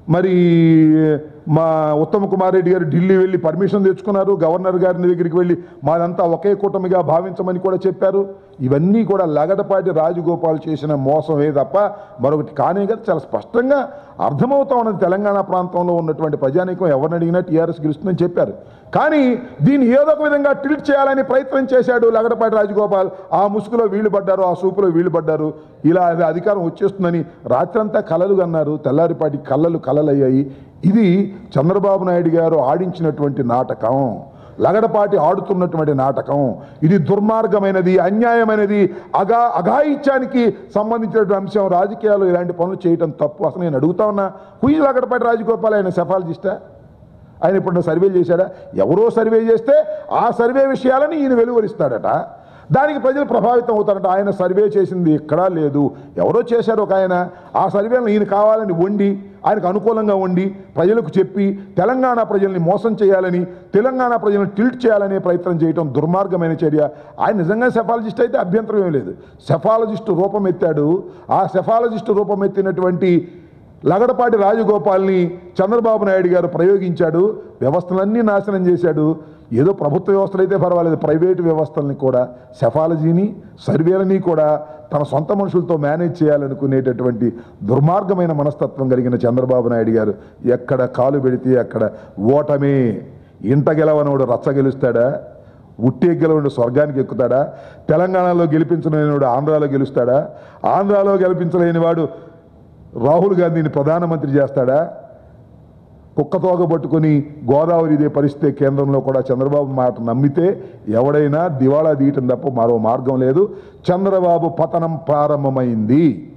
మరి మా ఉత్తమ్ కుమార్ రెడ్డి గారు ఢిల్లీ వెళ్ళి పర్మిషన్ తెచ్చుకున్నారు గవర్నర్ గారి దగ్గరికి వెళ్ళి మాదంతా ఒకే కూటమిగా భావించమని కూడా చెప్పారు ఇవన్నీ కూడా లగడపాటి రాజగోపాల్ చేసిన మోసమే తప్ప మరొకటి కానే కదా చాలా స్పష్టంగా అర్థమవుతా ఉన్నది తెలంగాణ ప్రాంతంలో ఉన్నటువంటి ప్రజానీకం ఎవరిని అడిగినా టీఆర్ఎస్ గెలుస్తుందని చెప్పారు కానీ దీన్ని ఏదో ఒక విధంగా టిల్ట్ చేయాలని ప్రయత్నం చేశాడు లగడపాటి రాజగోపాల్ ఆ ముసుగులో వీళ్ళు పడ్డారు ఆ సూపులో వీళ్ళు పడ్డారు ఇలా అది అధికారం వచ్చేస్తుందని రాత్రంతా కలలు కన్నారు తెల్లారిపాటి కళ్ళలు కలలయ్యాయి ఇది చంద్రబాబు నాయుడు గారు ఆడించినటువంటి నాటకం లగడపాటి ఆడుతున్నటువంటి నాటకం ఇది దుర్మార్గమైనది అన్యాయమైనది అగా అఘాయిత్యానికి సంబంధించినటువంటి అంశం రాజకీయాలు ఇలాంటి పనులు చేయటం తప్పు అసలు నేను అడుగుతా ఉన్నా హుయి లగడపాటి రాజగోపాల్ ఆయన సెఫాలజిస్టా ఆయన ఇప్పుడు సర్వే చేశాడా ఎవరో సర్వే చేస్తే ఆ సర్వే విషయాలని ఈయన వెలువరిస్తాడట దానికి ప్రజలు ప్రభావితం అవుతారట ఆయన సర్వే చేసింది ఎక్కడా లేదు ఎవరో చేశారు ఒక ఆయన ఆ సర్వేలను ఈయన కావాలని వండి ఆయనకు అనుకూలంగా వండి ప్రజలకు చెప్పి తెలంగాణ ప్రజల్ని మోసం చేయాలని తెలంగాణ ప్రజలను టిల్ట్ చేయాలనే ప్రయత్నం చేయడం దుర్మార్గమైన చర్య ఆయన నిజంగా సెఫాలజిస్ట్ అయితే అభ్యంతరం ఏం లేదు సెఫాలజిస్టు రూపం ఎత్తాడు ఆ సెఫాలజిస్టు రూపం ఎత్తినటువంటి లగడపాటి రాజగోపాల్ని చంద్రబాబు నాయుడు గారు ప్రయోగించాడు వ్యవస్థలన్నీ నాశనం చేశాడు ఏదో ప్రభుత్వ వ్యవస్థలు అయితే పర్వాలేదు ప్రైవేటు వ్యవస్థల్ని కూడా సెఫాలజీని సర్వేలని కూడా తన సొంత మనుషులతో మేనేజ్ చేయాలనుకునేటటువంటి దుర్మార్గమైన మనస్తత్వం కలిగిన చంద్రబాబు నాయుడు గారు ఎక్కడ కాలు పెడితే అక్కడ ఓటమే ఇంట గెలవనోడు రచ్చ గెలుస్తాడా ఉట్టే గెలవడు స్వర్గానికి ఎక్కుతాడా తెలంగాణలో గెలిపించలేనివాడు ఆంధ్రాలో గెలుస్తాడా ఆంధ్రాలో గెలిపించలేని వాడు రాహుల్ గాంధీని ప్రధానమంత్రి చేస్తాడా కుక్కతోగ పట్టుకొని గోదావరి ఇదే పరిస్థితి కేంద్రంలో కూడా చంద్రబాబు మాట నమ్మితే ఎవడైనా దివాళా తీయటం తప్ప మరో మార్గం లేదు చంద్రబాబు పతనం ప్రారంభమైంది